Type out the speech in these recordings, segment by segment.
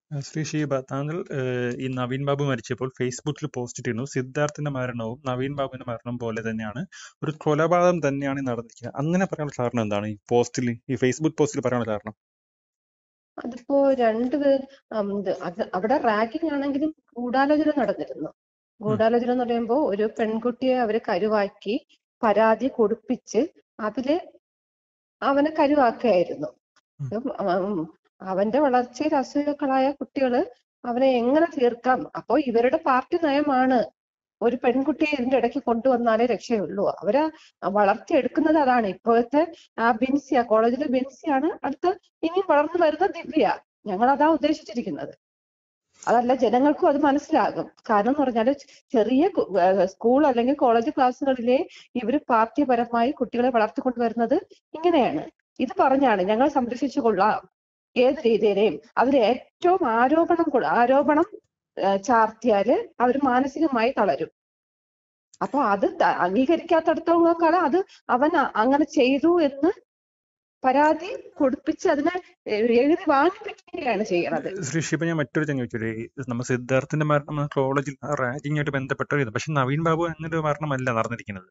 ശ്രീ ഷീബ താങ്കൾ ഏഹ്, ഈ നവീൻ ബാബു മരിച്ചപ്പോൾ ഫേസ്ബുക്കിൽ പോസ്റ്റ് ഇട്ടിരുന്നു സിദ്ധാർത്ഥിന്റെ മരണവും നവീൻ ബാബുവിന്റെ മരണവും പോലെ തന്നെയാണ് ഒരു കൊലപാതകം തന്നെയാണ് ഈ നടന്നിരിക്കുന്നത് അങ്ങനെ പറയാനുള്ള കാരണം എന്താണ് ഈ പോസ്റ്റിൽ ഈ ഫേസ്ബുക്ക് പോസ്റ്റിൽ പറയാനുള്ള കാരണം അതിപ്പോ രണ്ടുപേർ ഉം, ഇത് അത് അവിടെ റാഗിംഗ് ആണെങ്കിലും ഗൂഢാലോചന നടന്നിരുന്നു ഉം, ഗൂഢാലോചന എന്ന് പറയുമ്പോൾ ഒരു പെൺകുട്ടിയെ അവര് കരുവാക്കി പരാതി കൊടുപ്പിച്ച് അതില് അവനെ കരുവാക്കുകയായിരുന്നു ഉം, ഉം, ഉം, അവന്റെ വളർച്ചയിൽ അസൂയക്കളായ കുട്ടികള് അവനെ എങ്ങനെ തീർക്കാം അപ്പോ ഇവരുടെ പാർട്ടി നയമാണ് ഒരു പെൺകുട്ടിയെ ഇതിന്റെ ഇടയ്ക്ക് കൊണ്ടുവന്നാലേ രക്ഷയുള്ളൂ അവരെ വളർത്തിയെടുക്കുന്നത് അതാണ് ഇപ്പോഴത്തെ ആ ബിൻസിയ കോളേജിലെ ബിൻസിയാണ് അടുത്ത ഇനിയും വളർന്നു വരുന്ന ദിവ്യ ഞങ്ങൾ അതാ ഉദ്ദേശിച്ചിരിക്കുന്നത് അതല്ല ജനങ്ങൾക്കും അത് മനസ്സിലാകും കാരണം എന്ന് പറഞ്ഞാല് ചെറിയ കു- ഏഹ് സ്കൂൾ അല്ലെങ്കിൽ കോളേജ് ക്ലാസ്സുകളിലെ ഇവര് പാർട്ടിപരമായി കുട്ടികളെ വളർത്തിക്കൊണ്ടുവരുന്നത് ഇങ്ങനെയാണ് ഇത് പറഞ്ഞാണ് ഞങ്ങൾ സംരക്ഷിച്ചു കൊള്ളാം ഏത് രീതിയിലെയും അതിൽ ഏറ്റവും ആരോപണം കൊ- ആരോപണം ഏഹ് ചാർത്തിയാല് അവർ മാനസികമായി തളരും അപ്പൊ അത് ത- അംഗീകരിക്കാത്തടത്തോളം കാലം അത് അവൻ അ- അങ്ങനെ ചെയ്തു എന്ന് പരാതി കൊടുപ്പിച്ച് അതിനെ എ- എഴുതി വാങ്ങിപ്പിക്കുകയാണ് ചെയ്യണത് ശ്രീ ഷീബ ഞാൻ മറ്റൊരു ചോദ്യം ചോദിച്ചു ഈ നമ്മൾ സിദ്ധാർത്ഥിന്റെ മരണം കോളേജിൽ റാഗിങ്ങായിട്ട് ബന്ധപ്പെട്ട പക്ഷെ നവീൻ ബാബു എന്നൊരു മരണമല്ല നടന്നിരിക്കുന്നത്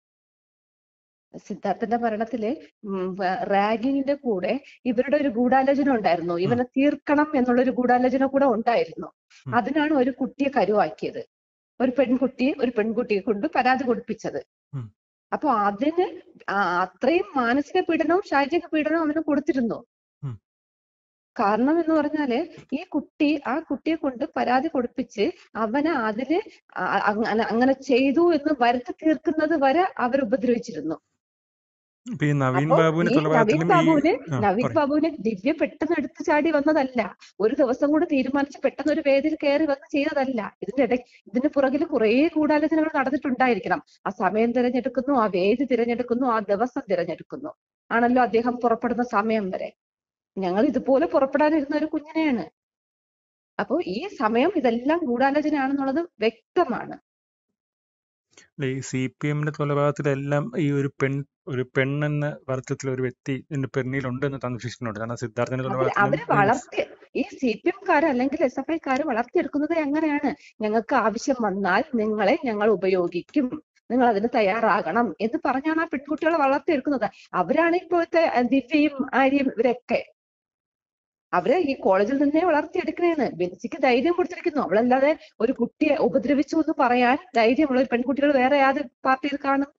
സിദ്ധാർത്ഥന്റെ മരണത്തില് റാഗിങ്ങിന്റെ കൂടെ ഇവരുടെ ഒരു ഗൂഢാലോചന ഉണ്ടായിരുന്നു ഉം, ഇവനെ തീർക്കണം എന്നുള്ള ഒരു ഗൂഢാലോചന കൂടെ ഉണ്ടായിരുന്നു ഉം, അതിനാണ് ഒരു കുട്ടിയെ കരുവാക്കിയത് ഒരു പെൺകുട്ടിയെ ഒരു പെൺകുട്ടിയെ കൊണ്ട് പരാതി കൊടുപ്പിച്ചത് ഉം, അപ്പൊ അതിന് ആ- അത്രയും മാനസിക പീഡനവും ശാരീരിക പീഡനവും അവന് കൊടുത്തിരുന്നു ഉം. കാരണം എന്ന് പറഞ്ഞാല് ഈ കുട്ടി ആ കുട്ടിയെ കൊണ്ട് പരാതി കൊടുപ്പിച്ച് അവനെ അതില് അ- അങ്ങനെ അങ്ങനെ ചെയ്തു എന്ന് വരുത്തി തീർക്കുന്നത് വരെ അവർ ഉപദ്രവിച്ചിരുന്നു ഇപ്പൊ ഈ നവീൻ അപ്പൊ ബാബുവിന്റെ ഈ നവീൻ കൊലപാതകത്തിലും ഈ ബാബുവിന് ആ നവീൻ പറയും ബാബുവിന് ദിവ്യ പെട്ടെന്ന് എടുത്തു ചാടി വന്നതല്ല ഒരു ദിവസം കൂടെ തീരുമാനിച്ച് പെട്ടെന്ന് ഒരു വേദിയിൽ കയറി വന്ന് ചെയ്തതല്ല ഇതിന്റെ ഇടയ്ക്ക് ഇതിന് പുറകിൽ കുറേ ഗൂഢാലോചനകൾ നടന്നിട്ടുണ്ടായിരിക്കണം ആ സമയം തിരഞ്ഞെടുക്കുന്നു ആ വേദി തിരഞ്ഞെടുക്കുന്നു ആ ദിവസം തിരഞ്ഞെടുക്കുന്നു ആണല്ലോ അദ്ദേഹം പുറപ്പെടുന്ന സമയം വരെ ഞങ്ങൾ ഇതുപോലെ പുറപ്പെടാനിരുന്ന ഒരു കുഞ്ഞിനെയാണ് അപ്പോ ഈ സമയം ഇതെല്ലാം ഗൂഢാലോചനയാണെന്നുള്ളത് വ്യക്തമാണ് അല്ല, ഈ സി പി എമ്മിന്റെ കൊലപാതകത്തിലെല്ലാം ഈ ഒരു പെൺ ഒരു പെണ്ണെന്ന അർത്ഥത്തിൽ ഒരു വ്യക്തി ഇതിന്റെ പെണ്ണിലുണ്ടെന്ന് താങ്കൾ വിശ്വസിക്കുന്നുണ്ട് കാരണം സിദ്ധാർത്ഥന്റെ അവര് കൊലപാതകത്തിലും അവര് ഈ വളർത്തി ഈ സി പി എംകാര് അല്ലെങ്കിൽ എസ് എഫ് ഐക്കാര് വളർത്തിയെടുക്കുന്നത് അങ്ങനെയാണ് ഞങ്ങൾക്ക് ആവശ്യം വന്നാൽ നിങ്ങളെ ഞങ്ങൾ ഉപയോഗിക്കും നിങ്ങൾ അതിന് തയ്യാറാകണം എന്ന് പറഞ്ഞാണ് ആ പെൺകുട്ടികളെ വളർത്തിയെടുക്കുന്നത് അവരാണ് ഇപ്പോഴത്തെ അഹ് ദിവ്യയും ആര്യയും ഇവരൊക്കെ അവരെ ഈ കോളേജിൽ നിന്നേ വളർത്തിയെടുക്കണേന്ന് ബെൻസിക്ക് ധൈര്യം കൊടുത്തിരിക്കുന്നു അവളല്ലാതെ ഒരു കുട്ടിയെ ഉപദ്രവിച്ചു എന്ന് പറയാൻ ധൈര്യമുള്ള ഒരു പെൺകുട്ടികൾ വേറെ ഏത് പാർട്ടിയിൽ കാണും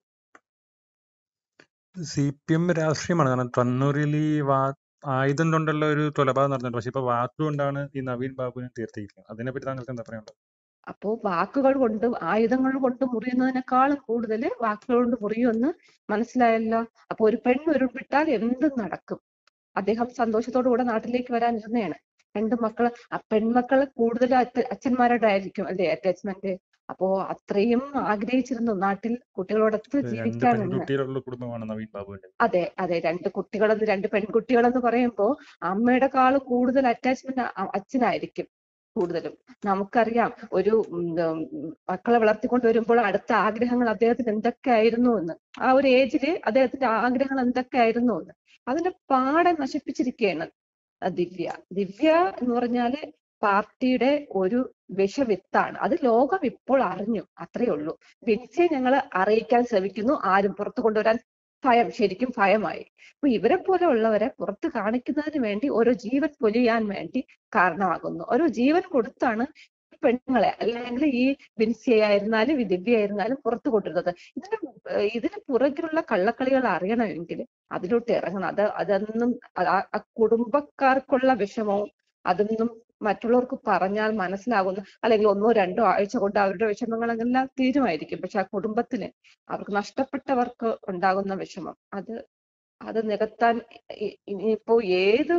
സി പി എം രാഷ്ട്രീയമാണ് കാരണം കണ്ണൂരിൽ ഈ വാ ആയുധം കൊണ്ടുള്ള ഒരു കൊലപാതകം നടന്നിട്ടുണ്ട് പക്ഷെ ഇപ്പൊ വാക്കുകൊണ്ടാണ് ഈ നവീൻ ബാബുവിനെ തീർത്തിരിക്കുന്നത് അതിനെപ്പറ്റി താങ്കൾക്ക് എന്താ പറയാനുള്ളത് അപ്പോ വാക്കുകൾ കൊണ്ട് ആയുധങ്ങൾ കൊണ്ട് മുറിയുന്നതിനേക്കാളും കൂടുതൽ വാക്കുകൾ കൊണ്ട് മുറിയുമെന്ന് മനസ്സിലായല്ലോ അപ്പൊ ഒരു പെണ്ണ് ഉരുൾപ്പെട്ടാൽ എന്തും നടക്കും അദ്ദേഹം സന്തോഷത്തോടു കൂടെ നാട്ടിലേക്ക് വരാനിരുന്നതാണ് രണ്ട് മക്കള് ആ പെൺമക്കള് കൂടുതൽ അച്ഛന്മാരുടെ ആയിരിക്കും അല്ലെ അറ്റാച്ച്മെന്റ് അപ്പോ അത്രയും ആഗ്രഹിച്ചിരുന്നു നാട്ടിൽ കുട്ടികളോടൊത്ത് രണ്ട് ജീവിക്കാനെന്ന് പെൺകുട്ടികളുള്ള കുടുംബമാണ് നവീൻ ബാബുവിന്റെ അതെ അതെ രണ്ട് കുട്ടികളെന്ന് രണ്ട് പെൺകുട്ടികളെന്ന് പറയുമ്പോ അമ്മയുടെ കാള് കൂടുതൽ അറ്റാച്ച്മെന്റ് അച്ഛനായിരിക്കും കൂടുതലും നമുക്കറിയാം ഒരു ഉം, ഉം, മക്കളെ വളർത്തിക്കൊണ്ട് വരുമ്പോൾ അടുത്ത ആഗ്രഹങ്ങൾ അദ്ദേഹത്തിന് എന്തൊക്കെയായിരുന്നു എന്ന് ആ ഒരു ഏജില് അദ്ദേഹത്തിന്റെ ആഗ്രഹങ്ങൾ എന്തൊക്കെയായിരുന്നു എന്ന് അതിനെ പാടെ നശിപ്പിച്ചിരിക്കുകയാണ് ആ ദിവ്യ ദിവ്യ എന്ന് പറഞ്ഞാല് പാർട്ടിയുടെ ഒരു വിഷവിത്താണ് അത് ലോകം ഇപ്പോൾ അറിഞ്ഞു അത്രയേ ഉള്ളൂ ബിൻസിയെ ഞങ്ങൾ അറിയിക്കാൻ ശ്രമിക്കുന്നു ആരും പുറത്തു കൊണ്ടുവരാൻ ഭയം ശരിക്കും ഭയമായി അപ്പൊ ഇവരെ പോലെ ഉള്ളവരെ പുറത്ത് കാണിക്കുന്നതിന് വേണ്ടി ഓരോ ജീവൻ പൊലിയാൻ വേണ്ടി കാരണമാകുന്നു ഓരോ ജീവൻ കൊടുത്താണ് പെണ്ണുങ്ങളെ അല്ലെങ്കിൽ ഈ ബിൻസിയെ ആയിരുന്നാലും ഈ ദിവ്യ ആയിരുന്നാലും പുറത്തു കൊണ്ടുവരുന്നത് ഇതിന് ഏഹ് ഇതിന് പുറകിലുള്ള കള്ളക്കളികൾ അറിയണമെങ്കിൽ അതിലോട്ട് ഇറങ്ങണം അത് അതൊന്നും ആ ആ കുടുംബക്കാർക്കുള്ള വിഷമവും അതൊന്നും മറ്റുള്ളവർക്ക് പറഞ്ഞാൽ മനസ്സിലാകുന്നു അല്ലെങ്കിൽ ഒന്നോ രണ്ടോ ആഴ്ച കൊണ്ട് അവരുടെ വിഷമങ്ങളെല്ലാം തീരുമായിരിക്കും പക്ഷെ ആ കുടുംബത്തിന് അവർക്ക് നഷ്ടപ്പെട്ടവർക്ക് ഉണ്ടാകുന്ന വിഷമം അത് അത് നികത്താൻ ഇ- ഇനിയിപ്പോ ഏത്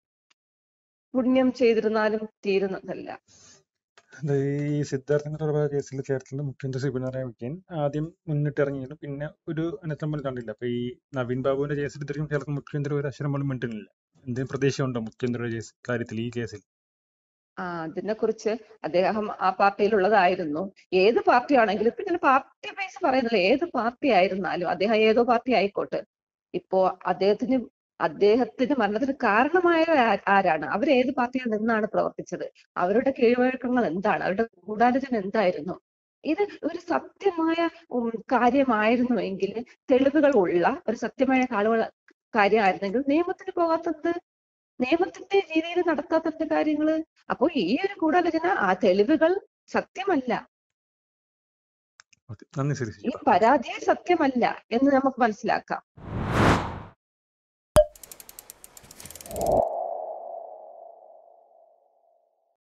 പുണ്യം ചെയ്തിരുന്നാലും തീരുന്നതല്ല അത് ഈ സിദ്ധാർത്ഥന്റെ കൊലപാതക കേസിൽ കേരളത്തിലെ മുഖ്യമന്ത്രി ശ്രീ പിണറായി വിജയൻ ആദ്യം മുന്നിട്ടിറങ്ങിയിരുന്നു പിന്നെ ഒരു അനക്കം പോലും കണ്ടില്ല അപ്പൊ ഈ നവീൻ ബാബുവിന്റെ കേസിൽ ഇത്രയും കേരളത്തിൽ മുഖ്യമന്ത്രി ഒരു അക്ഷരം പോലും മിണ്ടുന്നില്ല എന്തെങ്കിലും പ്രതീക്ഷയുണ്ടോ മുഖ്യമന്ത്രിയുടെ കേസ് കാര്യത്തിൽ ഈ കേസിൽ ആ അതിനെ കുറിച്ച് അദ്ദേഹം ആ പാർട്ടിയിലുള്ളതായിരുന്നു ഏത് പാർട്ടി ആണെങ്കിലും ഇപ്പൊ ഞാൻ പാർട്ടി ബേസ് പറയുന്നില്ല ഏത് പാർട്ടി ആയിരുന്നാലും അദ്ദേഹം ഏതോ പാർട്ടി ആയിക്കോട്ടെ ഇപ്പോ അദ്ദേഹത്തിന് അദ്ദേഹത്തിന്റെ മരണത്തിന് കാരണമായവർ ആ- ആരാണ് അവർ ഏത് പാർട്ടിയിൽ നിന്നാണ് പ്രവർത്തിച്ചത് അവരുടെ കീഴ്വഴക്കങ്ങൾ എന്താണ് അവരുടെ ഗൂഢാലോചന എന്തായിരുന്നു ഇത് ഒരു സത്യമായ ഉം, കാര്യമായിരുന്നുവെങ്കിൽ തെളിവുകൾ ഉള്ള ഒരു സത്യമായ ആളുകൾ കാര്യമായിരുന്നെങ്കിൽ നിയമത്തിന് പോകാത്തത് നിയമത്തിന്റെ രീതിയിൽ നടത്താത്തത് കാര്യങ്ങള് അപ്പൊ ഈ ഒരു ഗൂഢാലോചന ആ തെളിവുകൾ സത്യമല്ല ഓക്കെ നന്ദി ശരി ഈ പരാതിയെ സത്യമല്ല എന്ന് നമുക്ക് മനസ്സിലാക്കാം